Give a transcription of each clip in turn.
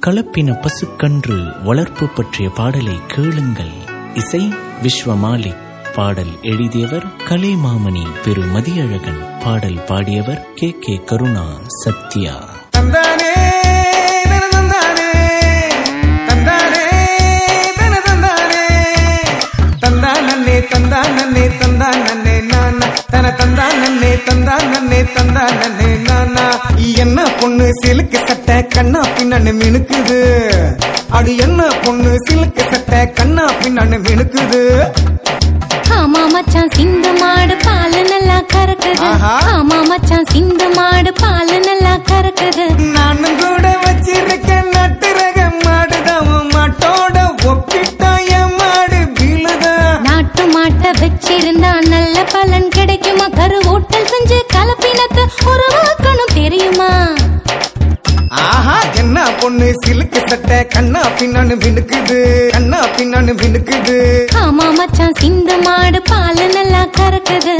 கலப்பின பசுக்கன்று வளர்ப்பு பற்றிய பாடலை கேளுங்கள் இசை விஸ்வமாலிக் பாடல் எழுதியவர் கலைமாமணி பெரு மதியழகன் பாடல் பாடியவர் கே கே கருணா சத்யா தந்தானே தன தந்தானே தந்தானே தன தந்தானே தந்தா நன்னே தந்தா நன்னே தந்தா நன்னே நானா தன தந்தா நன்னே தந்தா நன்னே தந்தா நன்னே நானா என்ன பொண்ணு சிலுக்கு சட்டை கண்ணா பின்னான்னு மினுக்குது அடு என்ன பொண்ணு சிலுக்கு சட்டை கண்ணா பின்னான்னு மினுக்குது ஆமா மச்சான் சிந்து மாடு பால் நல்லா கறக்குது ஆஹா. ஆமா மச்சான் சிந்து மாடு பால் நல்லா கறக்குது நானும் கூட வச்சிருக்க நட்டு ரக மாடுதான் மாட்டோட ஒப்பிட்டா என் மாடு வீழுதான் நாட்டு மாட்டை வச்சிருந்தா நல்ல பலன் கிடைக்குமா கரு ஊட்டல் செஞ்சு கலப்பினத்தை உருவாக்கணும் தெரியுமா ஆஹா என்ன பொண்ணு சிலுக்கு சட்டை கண்ணா பின்னான்னு வினுக்குது கண்ணா பின்னான்னு வினுக்குது ஆமா மச்சான் சிந்து மாடு பால் நல்லா கறக்குது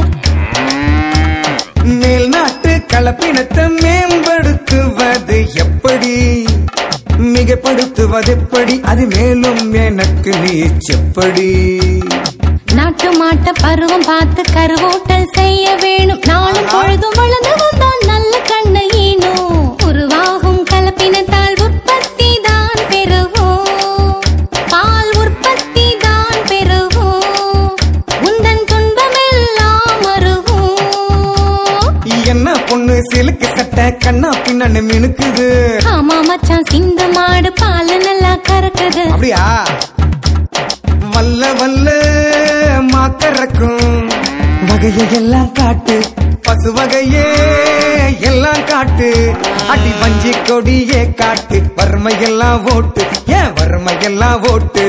மேல் நாட்டு கலப்பினத்தை மேம்படுத்துவது எப்படி மிகப்படுத்துவது எப்படி அது மேலும் எனக்கு நீ செப்படி நாட்டு மாட்டை பருவம் பார்த்து கருவூட்டல் செய்ய வேணும் நாளும் பொழுதும் வளர்ந்து வந்தான் நல்ல கண்ணு ஈனும் உருவாகும் கலப்பினத்தால் உற்பத்தி தான் பெருகும் பால் உற்பத்தி தான் பெருகும் உந்தன் துன்பமெல்லாம் மருகும் என்ன பொண்ணு சிலுக்கு சட்டை கண்ணா பின்னான்னு மினுக்குது ஆமா மச்சான் சிந்து மாடு பால் நல்லா கறக்குது அப்படியா வல்ல வல்ல மாக்கறக்கும் வகையை எல்லாம் காட்டு பசு வகையே எல்லாம் காட்டு அடி வஞ்சி கொடியே காட்டு வறுமையெல்லாம் ஓட்டு ஏன் வறுமையெல்லாம் ஓட்டு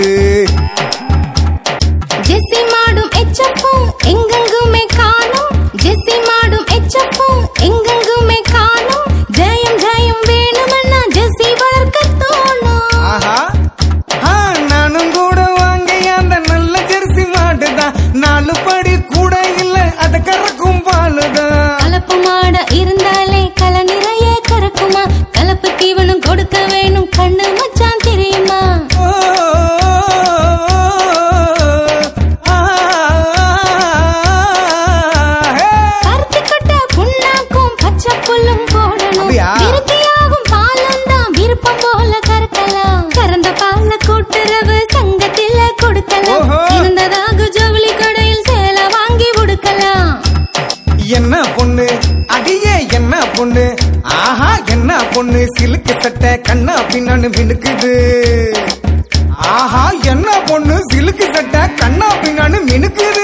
ஜெசி மாடும் எச்சப்பும் எங்கெங்குமே காணும் ஜெசி மாடும் எச்சப்பும் எங்கெங்குமே காணும் ஜெயம் ஜெயம் வேணுமென்னா ஜெசி வளர்க்க தோணும் ஆஹா ஆ, நானும் கூட வாங்கி அந்த நல்ல ஜெர்சி மாடுதான் நாலு படி கூட இல்ல அத கறக்கும் பாலுதான் கலப்பு மாட இருந்தாலே கல நிறைய கறக்குமா கலப்பு தீவனம் கொடுக்க வேணும் கண்ணு மச்சான் தெரியுமா ஓ, ஆ, ஹே. பருத்தி கொட்ட புண்ணாக்கும் பச்சை புல்லும் போடணும் அப்படியா? விருத்தியாகும் பாலும் தான் விருப்பம் போல கறக்கலாம் கறந்த பால கூட்டுறவு சங்கத்தில கொடுக்கலாம் ஓஹோ. இருந்ததாக ஜவுளி கடையில் சேல வாங்கி உடுக்கலாம் என்ன பொண்ணு அடியே என்ன பொண்ணு ஆஹா என்ன பொண்ணு சிலுக்கு சட்டை கண்ணா பின்னான்னு மினுக்குது ஆஹா என்ன பொண்ணு சிலுக்கு சட்டை கண்ணா பின்னான்னு மினுக்குது